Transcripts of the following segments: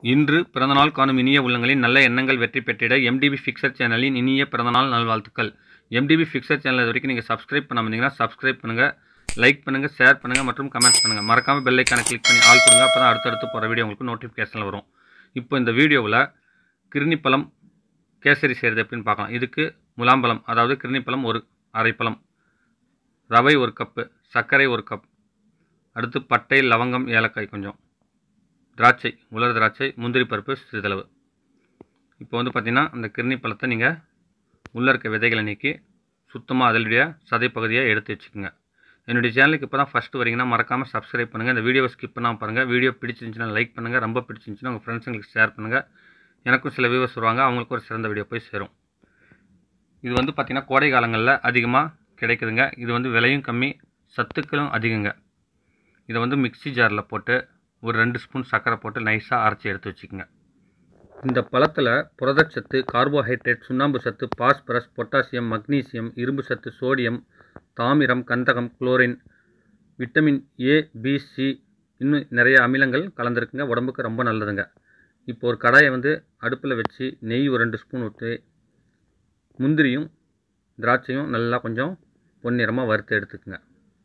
இன்று பிறந்தநாள் காணும் இனிய உள்ளங்களின் நல்ல எண்ணங்கள் வெற்றி பெற்றிட எம்டிபி ஃபிக்சர் சேனலின் இனிய பிறந்தநாள் நல்வாழ்த்துக்கள் எம்டிபி ஃபிக்சர் சேனல் இது வரைக்கும் நீங்கள் சப்ஸ்கிரைப் பண்ணாம இருந்தீங்கன்னா சப்ஸ்கிரைப் பண்ணுங்கள் லைக் பண்ணுங்கள் ஷேர் பண்ணுங்கள் மற்றும் கமெண்ட்ஸ் பண்ணுங்கள் மறக்காமல் பெல் ஐக்கானை கிளிக் பண்ணி ஆல் கொடுங்க அப்போ தான் அடுத்தடுத்து போகிற வீடியோ உங்களுக்கு நோட்டிஃபிகேஷனில் வரும் இப்போ இந்த வீடியோவில் கிருணிப்பழம் கேசரி செய்கிறது எப்படின்னு பார்க்கலாம் இதுக்கு முலாம்பழம் அதாவது கிருணிப்பழம் ஒரு அரைப்பழம் ரவை ஒரு கப்பு சர்க்கரை ஒரு கப் அடுத்து பட்டை லவங்கம் ஏலக்காய் கொஞ்சம் திராட்சை உலர் திராட்சை முந்திரி பருப்பு சிறிதளவு இப்போ வந்து பார்த்திங்கன்னா அந்த கிருணி பழத்தை நீங்கள் உள்ளே இருக்க விதைகளை நீக்கி சுத்தமாக அதனுடைய சதை பகுதியை எடுத்து வச்சுக்கோங்க என்னுடைய சேனலுக்கு இப்போ தான் ஃபஸ்ட்டு வரீங்கன்னா மறக்காமல் சப்ஸ்கிரைப் பண்ணுங்கள் இந்த வீடியோவை ஸ்கிப் பண்ணாமல் பாருங்கள் வீடியோ பிடிச்சிருந்துச்சுன்னா லைக் பண்ணுங்கள் ரொம்ப பிடிச்சிருந்துச்சுன்னா உங்கள் ஃப்ரெண்ட்ஸுங்களுக்கு ஷேர் பண்ணுங்கள் எனக்கும் சில வியூவர்ஸ் வருவாங்க அவங்களுக்கு ஒரு சிறந்த வீடியோ போய் சேரும் இது வந்து பார்த்திங்கன்னா கோடை காலங்களில் அதிகமாக கிடைக்குதுங்க இது வந்து விலையும் கம்மி சத்துக்களும் அதிகங்க இதை வந்து மிக்ஸி ஜாரில் போட்டு ஒரு ரெண்டு ஸ்பூன் சர்க்கரை போட்டு நைஸாக அரைச்சி எடுத்து வச்சுக்கோங்க இந்த பழத்தில் புரதச்சத்து கார்போஹைட்ரேட் சுண்ணாம்பு சத்து பாஸ்பரஸ் பொட்டாசியம் மக்னீசியம் இரும்பு சத்து சோடியம் தாமிரம் கந்தகம் chlorine vitamin A B C இன்னும் நிறைய அமிலங்கள் கலந்துருக்குங்க உடம்புக்கு ரொம்ப நல்லதுங்க இப்போ ஒரு கடாயை வந்து அடுப்பில் வச்சு நெய் ஒரு ரெண்டு ஸ்பூன் ஊற்றி முந்திரியும் திராட்சையும் நல்லா கொஞ்சம் பொன்னிறமாக வறுத்து எடுத்துக்கோங்க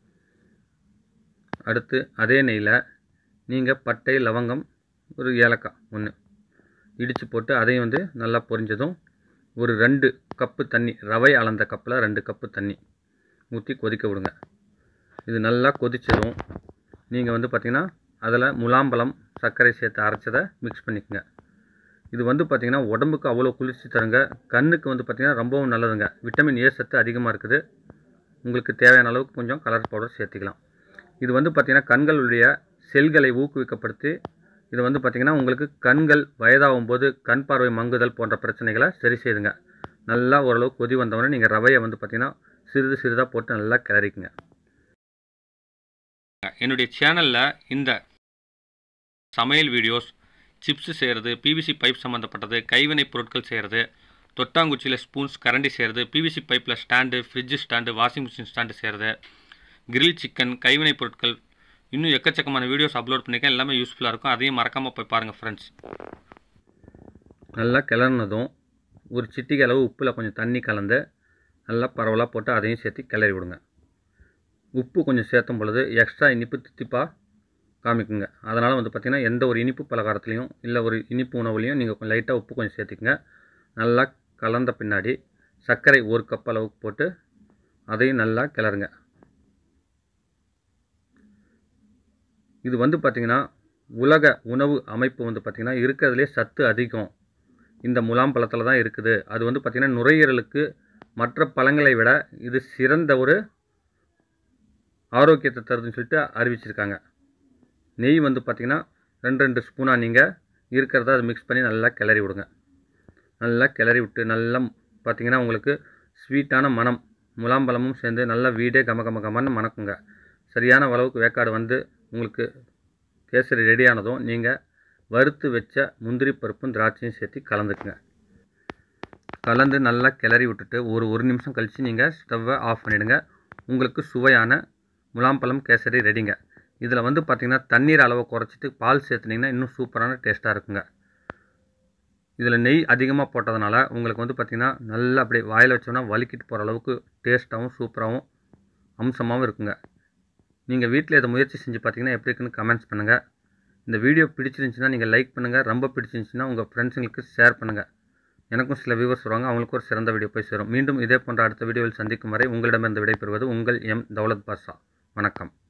அடுத்து அதே நெய்யில் நீங்கள் பட்டை லவங்கம் ஒரு ஏலக்காய் ஒன்று இடித்து போட்டு அதையும் வந்து நல்லா பொரிஞ்சதும் ஒரு ரெண்டு கப்பு தண்ணி ரவை அளந்த கப்பில் ரெண்டு கப்பு தண்ணி ஊற்றி கொதிக்க விடுங்க இது நல்லா கொதிச்சதும் நீங்கள் வந்து பார்த்திங்கன்னா அதில் முலாம்பழம் சர்க்கரை சேர்த்து அரைச்சதை மிக்ஸ் பண்ணிக்கோங்க இது வந்து பார்த்திங்கன்னா உடம்புக்கு அவ்வளோ குளிர்ச்சி தருங்க கண்ணுக்கு வந்து பார்த்திங்கன்னா ரொம்பவும் நல்லதுங்க விட்டமின் ஏ சத்து அதிகமாக இருக்குது உங்களுக்கு தேவையான அளவுக்கு கொஞ்சம் கலர் பவுடர் சேர்த்துக்கலாம் இது வந்து பார்த்திங்கன்னா கண்களுடைய செல்களை ஊக்குவிக்கப்படுத்தி இது வந்து பார்த்திங்கன்னா உங்களுக்கு கண்கள் வயதாகும் போது கண் பார்வை மங்குதல் போன்ற பிரச்சனைகளை சரி செய்யுதுங்க நல்லா ஓரளவு கொதி வந்தவொடனே நீங்கள் ரவையை வந்து பார்த்திங்கன்னா சிறிது சிறிதாக போட்டு நல்லா கிளறிக்குங்க என்னுடைய சேனலில் இந்த சமையல் வீடியோஸ் சிப்ஸ் செய்கிறது பிவிசி பைப் சம்மந்தப்பட்டது கைவினைப் பொருட்கள் செய்கிறது தொட்டாங்குச்சியில் ஸ்பூன்ஸ் கரண்டி செய்கிறது பிவிசி பைப்பில் stand fridge stand washing machine stand செய்கிறது கிரில் சிக்கன் கைவினைப் பொருட்கள் இன்னும் எக்கச்சக்கமான வீடியோஸ் அப்லோட் பண்ணியிருக்கேன் எல்லாமே யூஸ்ஃபுல்லாக இருக்கும் அதையும் மறக்காமல் போய் பாருங்கள் ஃப்ரெண்ட்ஸ் நல்லா கிளறினதும் ஒரு சிட்டிகை அளவு உப்பில் கொஞ்சம் தண்ணி கலந்து நல்லா பரவலாக போட்டு அதையும் சேர்த்து கிளறி விடுங்க உப்பு கொஞ்சம் சேர்த்தும் பொழுது எக்ஸ்ட்ரா இனிப்பு தித்திப்பாக காமிக்குங்க அதனால் வந்து பார்த்திங்கன்னா எந்த ஒரு இனிப்பு பலகாரத்துலேயும் இல்லை ஒரு இனிப்பு உணவுலையும் நீங்கள் கொஞ்சம் லைட்டாக உப்பு கொஞ்சம் சேர்த்துக்குங்க நல்லா கலந்த பின்னாடி சர்க்கரை ஒரு கப் அளவுக்கு போட்டு அதையும் நல்லா கிளறுங்க இது வந்து பார்த்திங்கன்னா உலக உணவு அமைப்பு வந்து பார்த்திங்கன்னா இருக்கிறதுலே சத்து அதிகம் இந்த முலாம் பழத்தில் தான் இருக்குது அது வந்து பார்த்திங்கன்னா நுரையீரலுக்கு மற்ற பழங்களை விட இது சிறந்த ஒரு ஆரோக்கியத்தை தருதுன்னு சொல்லிட்டு அறிவிச்சிருக்காங்க நெய் வந்து பார்த்திங்கன்னா ரெண்டு ரெண்டு ஸ்பூனாக நீங்கள் இருக்கிறத அதை மிக்ஸ் பண்ணி நல்லா கிளறி விடுங்க நல்லா கிளறி விட்டு நல்லா பார்த்திங்கன்னா உங்களுக்கு ஸ்வீட்டான மனம் முலாம்பழமும் சேர்ந்து நல்லா வீடே கம கம கமன்னு மணக்குங்க சரியான அளவுக்கு வேக்காடு வந்து உங்களுக்கு கேசரி ரெடியானதும் நீங்கள் வறுத்து வச்ச முந்திரி பருப்பும் திராட்சையும் சேர்த்து கலந்துக்குங்க கலந்து நல்லா கிளறி விட்டுட்டு ஒரு ஒரு நிமிஷம் கழித்து நீங்கள் ஸ்டவ்வை ஆஃப் பண்ணிவிடுங்க உங்களுக்கு சுவையான முலாம்பழம் கேசரி ரெடிங்க இதில் வந்து பார்த்திங்கன்னா தண்ணீர் அளவை குறைச்சிட்டு பால் சேர்த்துனிங்கன்னா இன்னும் சூப்பரான டேஸ்ட்டாக இருக்குங்க இதில் நெய் அதிகமாக போட்டதுனால உங்களுக்கு வந்து பார்த்திங்கன்னா நல்லா அப்படியே வாயில் வச்சோன்னா வலிக்கிட்டு போகிற அளவுக்கு டேஸ்ட்டாகவும் சூப்பராகவும் அம்சமாகவும் இருக்குங்க நீங்கள் வீட்டில் இதை முயற்சி செஞ்சு பார்த்தீங்கன்னா எப்படி இருக்குன்னு கமெண்ட்ஸ் பண்ணுங்கள் இந்த வீடியோ பிடிச்சிருந்துச்சின்னா நீங்கள் லைக் பண்ணுங்கள் ரொம்ப பிடிச்சிருந்துச்சின்னா உங்கள் ஃப்ரெண்ட்ஸுங்களுக்கு ஷேர் பண்ணுங்கள் எனக்கும் சில வியூவர்ஸ் வருவாங்க அவங்களுக்கும் ஒரு சிறந்த வீடியோ போய் சேரும் மீண்டும் இதே போன்ற அடுத்த வீடியோவில் சந்திக்கும் வரை உங்களிடமிருந்து விடைபெறுவது உங்கள் எம் தௌலத் பாஷா வணக்கம்